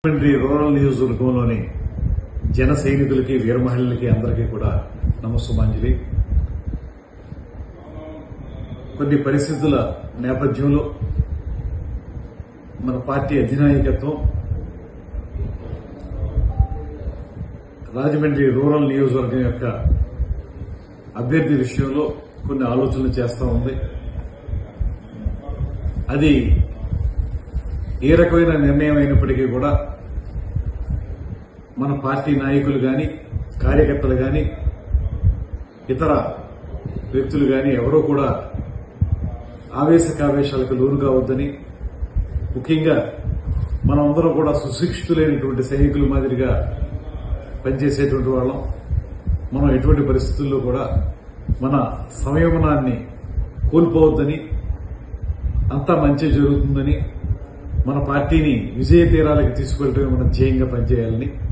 Rajahmundry rural నియోజకవర్గంలోని జన సైనికులకి వీర మహిళలకి అందరికీ కూడా నమస్సుమాంజలి కొన్ని పరిస్థితుల నేపథ్యంలో మన పార్టీ అధినాయకత్వం రాజమండ్రి రూరల్ నియోజకవర్గం యొక్క అభ్యర్థి విషయంలో కొన్ని ఆలోచనలు చేస్తా ఉంది అది ఏ రకమైన నిర్ణయం అయినప్పటికీ కూడా మన పార్టీ నాయకులు గాని కార్యకర్తలు గాని ఇతర వ్యక్తులు గాని ఎవరూ కూడా ఆవేశకావేశాలకు లోను కావద్దని ముఖ్యంగా మనమందరం కూడా సుశిక్షితులైనటువంటి సైనికుల మాదిరిగా పనిచేసేటువంటి వాళ్ళం మనం ఎటువంటి పరిస్థితుల్లో కూడా మన సంయమనాన్ని కోల్పోవద్దని అంతా మంచి జరుగుతుందని మన పార్టీని విజయ తీరాలకు తీసుకెళ్ళటమే మన ధ్యేయంగా పనిచేయాలని